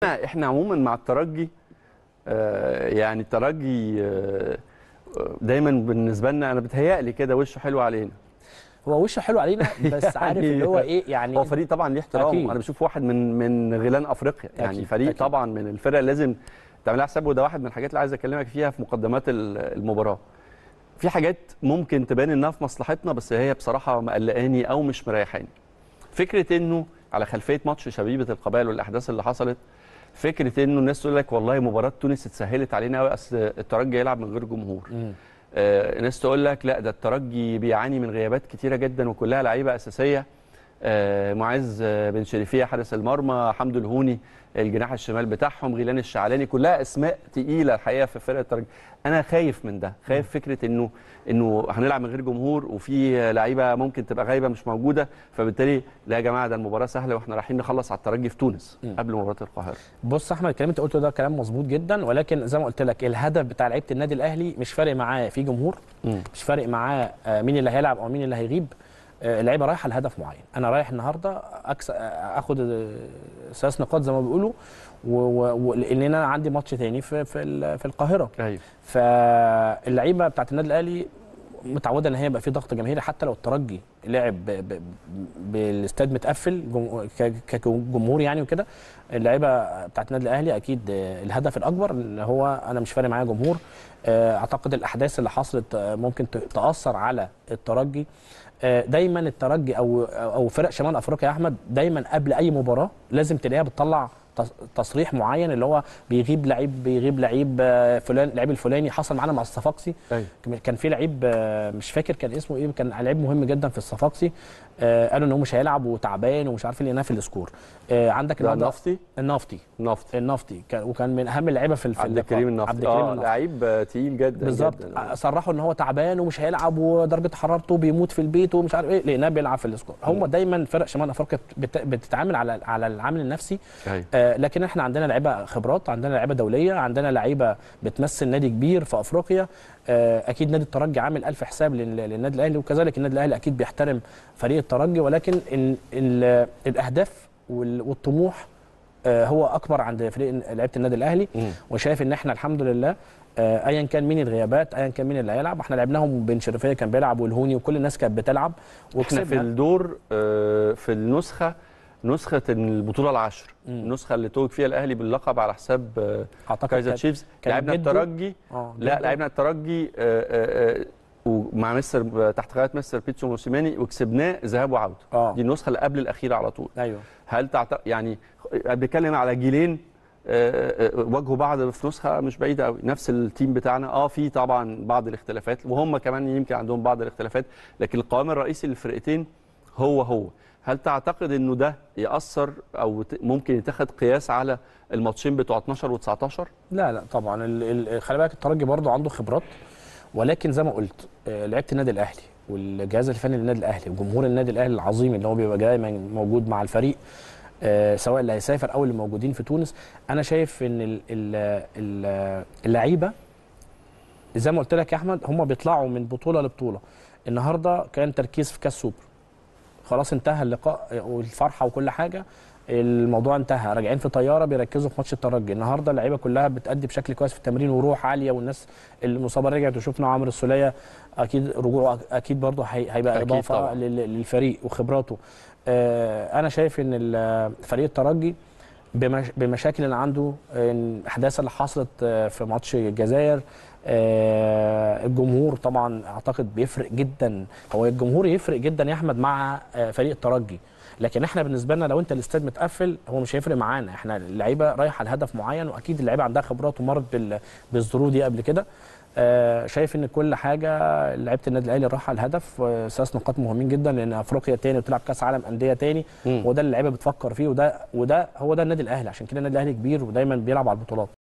احنا عموما مع الترجي آه، يعني الترجي آه، دايما بالنسبه لنا انا بتهيألي كده وشه حلو علينا هو وشه حلو علينا بس عارف يعني اللي هو ايه يعني هو فريق طبعا ليه احترامه أكيد. انا بشوف واحد من من غيلان افريقيا يعني أكيد، فريق أكيد. طبعا من الفرق اللي لازم تعملها حساب وده واحد من الحاجات اللي عايز اكلمك فيها في مقدمات ال- المباراه في حاجات ممكن تبان انها في مصلحتنا بس هي بصراحه مقلقاني او مش مريحاني فكره انه على خلفيه ماتش شبيبه القبائل والاحداث اللي حصلت فكره انه الناس تقول لك والله مباراه تونس اتسهلت علينا قوي اصل الترجي يلعب من غير جمهور مم. آه، ناس تقول لك لا ده الترجي بيعاني من غيابات كتيره جدا وكلها لعيبه اساسيه آه، معز آه، بن شريفيه حارس المرمى حمدو الهوني الجناح الشمال بتاعهم غيلان الشعلاني كلها اسماء تقيله الحقيقه في فرقه الترجي انا خايف من ده خايف فكره انه انه هنلعب من غير جمهور وفي لعيبه ممكن تبقى غايبه مش موجوده فبالتالي لا يا جماعه ده المباراه سهله واحنا رايحين نخلص على الترجي في تونس مم. قبل مباراه القاهره بص يا احمد الكلام اللي انت قلته ده كلام مظبوط جدا ولكن زي ما قلت لك الهدف بتاع لعيبه النادي الاهلي مش فارق معاه في جمهور مش فارق معاه آه، مين اللي هيلعب او مين اللي هيغيب آه، اللعيبه رايحه لهدف معين انا رايح النهارده أكس... آه، اخد آه، ثلاث نقاط زي ما بيقولوا و... و... و... لان انا عندي ماتش تاني في في, ال... في القاهره ايوه فاللعيبه بتاعت النادي الاهلي متعوده ان هي يبقى في ضغط جماهيري حتى لو الترجي لعب ب- ب- بالاستاد متقفل جم- ك- كجمهور يعني وكده اللعيبه بتاعت النادي الاهلي اكيد آه، الهدف الاكبر اللي هو انا مش فارق معايا جمهور آه، اعتقد الاحداث اللي حصلت آه، ممكن ت- تاثر على الترجي آه، دايما الترجي او او فرق شمال افريقيا يا احمد دايما قبل اي مباراه لازم تلاقيها بتطلع تص- تصريح معين اللي هو بيغيب لعيب بيغيب لعيب آه، فلان لعيب الفلاني حصل معانا مع الصفاقسي ايوه كان في لعيب آه، مش فاكر كان اسمه ايه كان لعيب مهم جدا في الصفاقسي آه، قالوا ان هو مش هيلعب وتعبان ومش عارف لقيناه في السكور آه، عندك ده النهارده النفطي النفطي نفطي النفطي كان وكان من اهم اللعيبه في في عبد اللقاء. الكريم النفطي عبد الكريم اه النفطي لعيب آه، تقيل جدا بالظبط جدا. صرحوا ان هو تعبان ومش هيلعب ودرجه حرارته بيموت في البيت ومش عارف ايه لقيناه بيلعب في السكور هم دايما فرق شمال افريقيا بت- بتتعامل على على العامل النفسي ايوه آه، لكن احنا عندنا لعيبه خبرات عندنا لعيبه دوليه عندنا لعيبه بتمثل نادي كبير في افريقيا آه، اكيد نادي الترجي عامل الف حساب لل- للنادي الاهلي وكذلك النادي الاهلي اكيد بيحترم فريق الترجي ولكن ال ال الاهداف وال- والطموح آه، هو اكبر عند فريق لعيبه النادي الاهلي مم. وشايف ان احنا الحمد لله آه، ايا كان مين الغيابات ايا كان مين اللي هيلعب احنا لعبناهم بن شريفيه كان بيلعب والهوني وكل الناس كانت بتلعب احنا في وكسبنا الدور آه، في النسخه نسخه البطوله العشر مم. النسخه اللي توج فيها الاهلي باللقب على حساب آه، اعتقد كايزر كان- تشيفز كان لعبنا جده. الترجي اه لا جدا. لعبنا الترجي آه، آه، آه، ومع مستر تحت قياده مستر بيتسو موسيماني وكسبناه ذهاب وعوده اه دي النسخه اللي قبل الاخيره على طول ايوه هل تعتقد يعني بنتكلم على جيلين آه، آه، واجهوا بعض في نسخه مش بعيده قوي نفس التيم بتاعنا اه في طبعا بعض الاختلافات وهم كمان يمكن عندهم بعض الاختلافات لكن القوام الرئيسي للفرقتين هو هو هل تعتقد انه ده ياثر او ت- ممكن يتخذ قياس على الماتشين بتوع 12 و19 لا لا طبعا ال- ال- خلي بالك الترجي برضه عنده خبرات ولكن زي ما قلت آه، لعيبه النادي الاهلي والجهاز الفني للنادي الاهلي وجمهور النادي الاهلي العظيم اللي هو بيبقى دايما موجود مع الفريق آه، سواء اللي هيسافر او اللي موجودين في تونس انا شايف ان ال- ال- ال- اللعيبه زي ما قلت لك يا احمد هم بيطلعوا من بطوله لبطوله النهارده كان تركيز في كاس سوبر خلاص انتهى اللقاء والفرحه وكل حاجه الموضوع انتهى راجعين في طياره بيركزوا في ماتش الترجي النهارده اللعيبه كلها بتأدي بشكل كويس في التمرين وروح عاليه والناس المصابه رجعت وشفنا عمرو السوليه اكيد رجوعه اكيد برضه هي- هيبقى أكيد اضافه طبعاً. لل- للفريق وخبراته آه، انا شايف ان ال- فريق الترجي بمش بمشاكل اللي عنده إن الاحداث اللي حصلت آه، في ماتش الجزائر آه، الجمهور طبعا اعتقد بيفرق جدا هو الجمهور يفرق جدا يا احمد مع آه، فريق الترجي لكن احنا بالنسبه لنا لو انت الاستاد متقفل هو مش هيفرق معانا احنا اللعيبه رايحه لهدف معين واكيد اللعيبه عندها خبرات ومرت بال- بالظروف دي قبل كده آه، شايف ان كل حاجه لعيبه النادي الاهلي رايحه الهدف آه، ثلاث نقاط مهمين جدا لان افريقيا تاني وتلعب كاس عالم انديه تاني مم. وده اللي اللعيبه بتفكر فيه وده وده هو ده النادي الاهلي عشان كده النادي الاهلي كبير ودايما بيلعب على البطولات